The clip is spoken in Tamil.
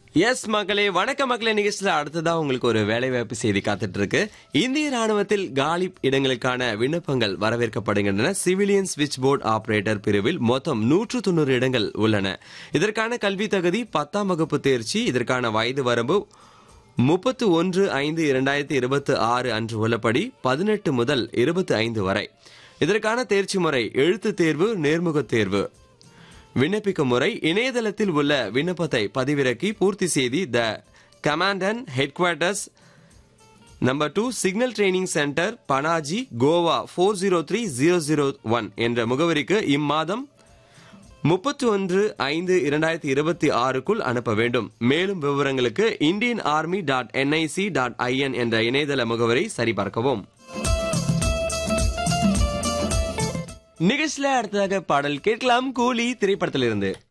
எஸ் மக்களே வணக்க மக்களே நிகழ்ச்சியில் அடுத்ததா உங்களுக்கு ஒரு வேலைவாய்ப்பு செய்தி காத்துட்டு இருக்கு இந்திய ராணுவத்தில் காலி இடங்களுக்கான விண்ணப்பங்கள் வரவேற்கப்படுகின்றன சிவிலியன் ஸ்விட்ச் போர்டு ஆபரேட்டர் பிரிவில் மொத்தம் நூற்று தொண்ணூறு இடங்கள் உள்ளன இதற்கான கல்வி தகுதி பத்தாம் வகுப்பு தேர்ச்சி இதற்கான வயது வரம்பு முப்பத்து ஒன்று ஐந்து இரண்டாயிரத்தி இருபத்தி ஆறு அன்று உள்ளபடி பதினெட்டு முதல் இருபத்தி ஐந்து வரை இதற்கான தேர்ச்சி முறை எழுத்து தேர்வு நேர்முகத் தேர்வு விண்ணப்பிக்கும் முறை இணையதளத்தில் உள்ள விண்ணப்பத்தை பதிவிறக்கி பூர்த்தி செய்தி the commandant headquarters number two signal training centre Panaji Goa four zero three zero zero one என்ற முகவரிக்கு இம்மாதம் முப்பத்தி ஒன்று ஐந்து இரண்டாயிரத்தி இருபத்தி ஆறுக்குள் அனுப்ப வேண்டும் மேலும் விவரங்களுக்கு Indian army dot NIC dot in என்ற இணையதள முகவரை சரிபார்க்கவும் நிகழ்ச்சியில அடுத்ததாக பாடல் கேட்கலாம் கூலி திரைப்படத்திலிருந்து